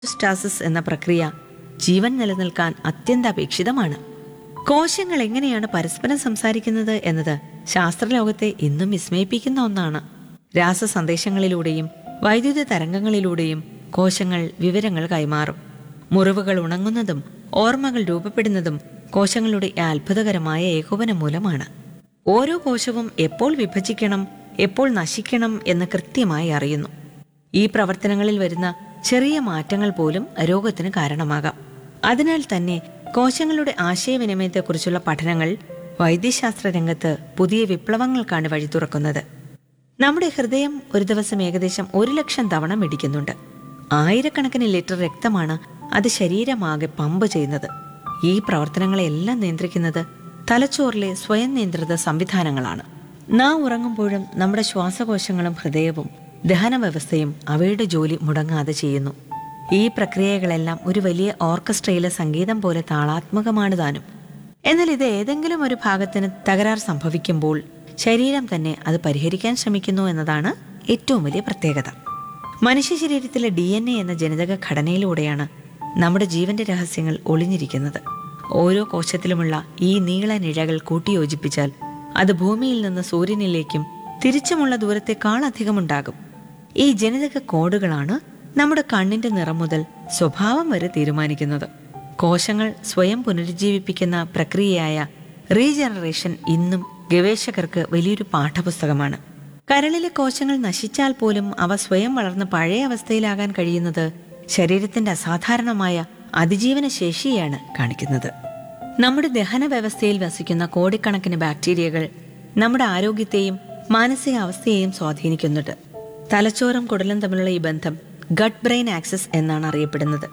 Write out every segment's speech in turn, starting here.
stasis എന്ന പ്രക്രിയ ജീവൻ നിലനിൽക്കാൻ അത്യന്താപേക്ഷിതമാണ് കോശങ്ങൾ എങ്ങനെയാണ് പരസ്പരം സംസാരിക്കുന്നത് എന്നത് ശാസ്ത്രലോകത്തെ ഇന്നും വിസ്മയിപ്പിക്കുന്ന ഒന്നാണ് രാസസന്ദേശങ്ങളിലൂടെയും വൈദ്യുത തരംഗങ്ങളിലൂടെയും കോശങ്ങൾ വിവരങ്ങൾ കൈമാറും മുറിവുകൾ ഉണങ്ങുന്നതും ഓർമ്മകൾ രൂപപ്പെടുന്നതും കോശങ്ങളുടെ ഈ അത്ഭുതകരമായ ഏകോപനം മൂലമാണ് ഓരോ കോശവും എപ്പോൾ വിഭജിക്കണം എപ്പോൾ നശിക്കണം എന്ന് കൃത്യമായി അറിയുന്നു ഈ പ്രവർത്തനങ്ങളിൽ വരുന്ന ചെറിയ മാറ്റങ്ങൾ പോലും രോഗത്തിന് കാരണമാകാം അതിനാൽ തന്നെ കോശങ്ങളുടെ ആശയവിനിമയത്തെക്കുറിച്ചുള്ള പഠനങ്ങൾ വൈദ്യശാസ്ത്ര രംഗത്ത് പുതിയ വിപ്ലവങ്ങൾക്കാണ് വഴി തുറക്കുന്നത് നമ്മുടെ ഹൃദയം ഒരു ദിവസം ഏകദേശം ഒരു ലക്ഷം തവണ മിടിക്കുന്നുണ്ട് ആയിരക്കണക്കിന് ലിറ്റർ രക്തമാണ് അത് ശരീരമാകെ പമ്പ് ചെയ്യുന്നത് ഈ പ്രവർത്തനങ്ങളെല്ലാം നിയന്ത്രിക്കുന്നത് തലച്ചോറിലെ സ്വയം നിയന്ത്രിത സംവിധാനങ്ങളാണ് നാം ഉറങ്ങുമ്പോഴും നമ്മുടെ ശ്വാസകോശങ്ങളും ഹൃദയവും ദഹന വ്യവസ്ഥയും അവയുടെ ജോലി മുടങ്ങാതെ ചെയ്യുന്നു ഈ പ്രക്രിയകളെല്ലാം ഒരു വലിയ ഓർക്കസ്ട്രയിലെ സംഗീതം പോലെ താളാത്മകമാണ് താനും എന്നാൽ ഇത് ഏതെങ്കിലും ഒരു ഭാഗത്തിന് തകരാർ സംഭവിക്കുമ്പോൾ ശരീരം തന്നെ അത് പരിഹരിക്കാൻ ശ്രമിക്കുന്നു എന്നതാണ് ഏറ്റവും വലിയ പ്രത്യേകത മനുഷ്യ ശരീരത്തിലെ ഡി എൻ എ എന്ന ജനിതക ഘടനയിലൂടെയാണ് നമ്മുടെ ജീവന്റെ രഹസ്യങ്ങൾ ഒളിഞ്ഞിരിക്കുന്നത് ഓരോ കോശത്തിലുമുള്ള ഈ നീളനിഴകൾ കൂട്ടിയോജിപ്പിച്ചാൽ അത് ഭൂമിയിൽ നിന്ന് സൂര്യനിലേക്കും തിരിച്ചുമുള്ള ദൂരത്തെക്കാൾ അധികമുണ്ടാകും ഈ ജനിതക കോഡുകളാണ് നമ്മുടെ കണ്ണിന്റെ നിറം മുതൽ സ്വഭാവം വരെ തീരുമാനിക്കുന്നത് കോശങ്ങൾ സ്വയം പുനരുജ്ജീവിപ്പിക്കുന്ന പ്രക്രിയയായ റീജനറേഷൻ ഇന്നും ഗവേഷകർക്ക് വലിയൊരു പാഠപുസ്തകമാണ് കരളിലെ കോശങ്ങൾ നശിച്ചാൽ പോലും അവ സ്വയം വളർന്ന് പഴയ അവസ്ഥയിലാകാൻ കഴിയുന്നത് ശരീരത്തിന്റെ അസാധാരണമായ അതിജീവന ശേഷിയാണ് കാണിക്കുന്നത് നമ്മുടെ ദഹന വ്യവസ്ഥയിൽ വസിക്കുന്ന കോടിക്കണക്കിന് ബാക്ടീരിയകൾ നമ്മുടെ ആരോഗ്യത്തെയും മാനസികാവസ്ഥയെയും സ്വാധീനിക്കുന്നുണ്ട് തലച്ചോറും കുടലും തമ്മിലുള്ള ഈ ബന്ധം ഗട്ട് ബ്രെയിൻ ആക്സസ് എന്നാണ് അറിയപ്പെടുന്നത്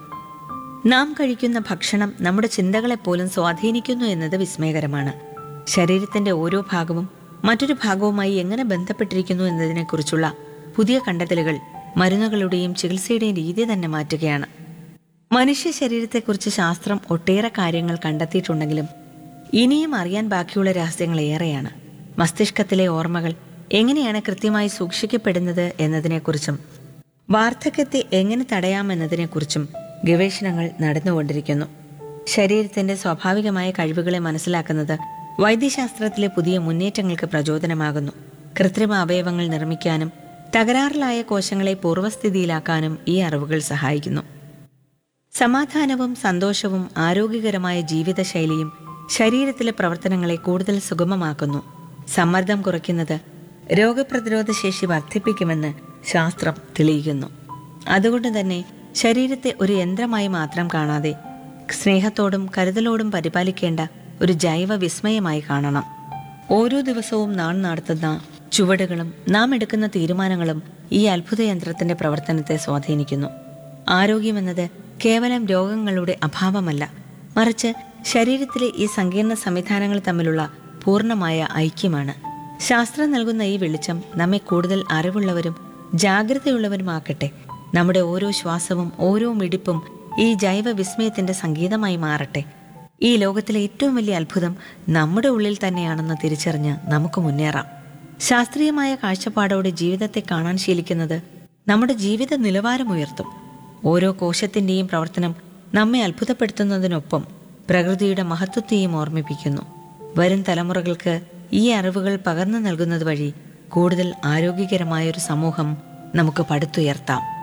നാം കഴിക്കുന്ന ഭക്ഷണം നമ്മുടെ ചിന്തകളെപ്പോലും സ്വാധീനിക്കുന്നു എന്നത് വിസ്മയകരമാണ് ശരീരത്തിന്റെ ഓരോ ഭാഗവും മറ്റൊരു ഭാഗവുമായി എങ്ങനെ ബന്ധപ്പെട്ടിരിക്കുന്നു എന്നതിനെക്കുറിച്ചുള്ള പുതിയ കണ്ടെത്തലുകൾ മരുന്നുകളുടെയും ചികിത്സയുടെയും രീതി തന്നെ മാറ്റുകയാണ് മനുഷ്യ ശരീരത്തെക്കുറിച്ച് ശാസ്ത്രം ഒട്ടേറെ കാര്യങ്ങൾ കണ്ടെത്തിയിട്ടുണ്ടെങ്കിലും ഇനിയും അറിയാൻ ബാക്കിയുള്ള രഹസ്യങ്ങൾ ഏറെയാണ് മസ്തിഷ്കത്തിലെ ഓർമ്മകൾ എങ്ങനെയാണ് കൃത്യമായി സൂക്ഷിക്കപ്പെടുന്നത് എന്നതിനെക്കുറിച്ചും വാർദ്ധക്യത്തെ എങ്ങനെ തടയാമെന്നതിനെക്കുറിച്ചും ഗവേഷണങ്ങൾ നടന്നുകൊണ്ടിരിക്കുന്നു ശരീരത്തിന്റെ സ്വാഭാവികമായ കഴിവുകളെ മനസ്സിലാക്കുന്നത് വൈദ്യശാസ്ത്രത്തിലെ പുതിയ മുന്നേറ്റങ്ങൾക്ക് പ്രചോദനമാകുന്നു കൃത്രിമ അവയവങ്ങൾ നിർമ്മിക്കാനും തകരാറിലായ കോശങ്ങളെ പൂർവ്വസ്ഥിതിയിലാക്കാനും ഈ അറിവുകൾ സഹായിക്കുന്നു സമാധാനവും സന്തോഷവും ആരോഗ്യകരമായ ജീവിതശൈലിയും ശരീരത്തിലെ പ്രവർത്തനങ്ങളെ കൂടുതൽ സുഗമമാക്കുന്നു സമ്മർദ്ദം കുറയ്ക്കുന്നത് രോഗപ്രതിരോധ ശേഷി വർദ്ധിപ്പിക്കുമെന്ന് ശാസ്ത്രം തെളിയിക്കുന്നു അതുകൊണ്ട് തന്നെ ശരീരത്തെ ഒരു യന്ത്രമായി മാത്രം കാണാതെ സ്നേഹത്തോടും കരുതലോടും പരിപാലിക്കേണ്ട ഒരു ജൈവ വിസ്മയമായി കാണണം ഓരോ ദിവസവും നാം നടത്തുന്ന ചുവടുകളും നാം എടുക്കുന്ന തീരുമാനങ്ങളും ഈ അത്ഭുത യന്ത്രത്തിന്റെ പ്രവർത്തനത്തെ സ്വാധീനിക്കുന്നു ആരോഗ്യമെന്നത് കേവലം രോഗങ്ങളുടെ അഭാവമല്ല മറിച്ച് ശരീരത്തിലെ ഈ സങ്കീർണ സംവിധാനങ്ങൾ തമ്മിലുള്ള പൂർണ്ണമായ ഐക്യമാണ് ശാസ്ത്രം നൽകുന്ന ഈ വെളിച്ചം നമ്മെ കൂടുതൽ അറിവുള്ളവരും ജാഗ്രതയുള്ളവരുമാക്കട്ടെ നമ്മുടെ ഓരോ ശ്വാസവും ഓരോ മിടിപ്പും ഈ ജൈവ വിസ്മയത്തിന്റെ സംഗീതമായി മാറട്ടെ ഈ ലോകത്തിലെ ഏറ്റവും വലിയ അത്ഭുതം നമ്മുടെ ഉള്ളിൽ തന്നെയാണെന്ന് തിരിച്ചറിഞ്ഞ് നമുക്ക് മുന്നേറാം ശാസ്ത്രീയമായ കാഴ്ചപ്പാടോടെ ജീവിതത്തെ കാണാൻ ശീലിക്കുന്നത് നമ്മുടെ ജീവിത നിലവാരം ഉയർത്തും ഓരോ കോശത്തിന്റെയും പ്രവർത്തനം നമ്മെ അത്ഭുതപ്പെടുത്തുന്നതിനൊപ്പം പ്രകൃതിയുടെ മഹത്വത്തെയും ഓർമ്മിപ്പിക്കുന്നു വരും തലമുറകൾക്ക് ഈ അറിവുകൾ പകർന്നു നൽകുന്നത് വഴി കൂടുതൽ ആരോഗ്യകരമായ ഒരു സമൂഹം നമുക്ക് പടുത്തുയർത്താം